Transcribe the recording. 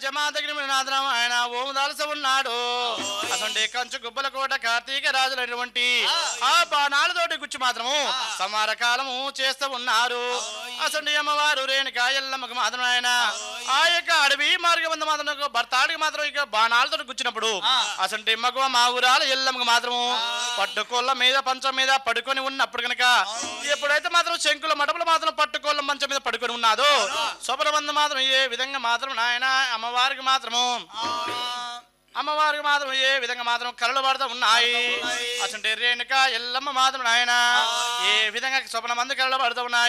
జమాదగిరి నాదనం ఆయన ఓం దాల్స ఉన్నాడు అసంటే కంచు గుబ్బల కోట కార్తీక రాజులైనటువంటి ఆ బాణాలతోటి గుచ్చి మాత్రము సమార కాలము చేస్తూ ఉన్నారు అసంటి అమ్మవారు రేణుక ఎల్లమ్మకు మాత్రం ఆయన ఆ యొక్క అడవి మార్గబంధ మాత్రం భర్తాడికి మాత్రం ఇక బాణాలతో గుచ్చినప్పుడు అసంటి మగవ మా ఊరాల ఎల్లమ్మకు మాత్రము పట్టుకోళ్ళ మీద పంచం మీద పడుకొని ఉన్నప్పుడు కనుక ఎప్పుడైతే మాత్రం శంకుల మడపలు మాత్రం పట్టుకోళ్ళ మంచం మీద పడుకొని ఉన్నాదో శుభ్రబంధం మాత్రం ఏ విధంగా మాత్రం నాయన అమ్మవారికి మాత్రము అమ్మవారికి మాత్రం ఏ విధంగా మాత్రం కళ్ళు పడుతూ ఉన్నాయి అసలు రేణుక ఎల్లమ్మ మాత్రం నాయన ఏ విధంగా స్వప్న మంది కళ్ళు పడుతూ ఉన్నాయి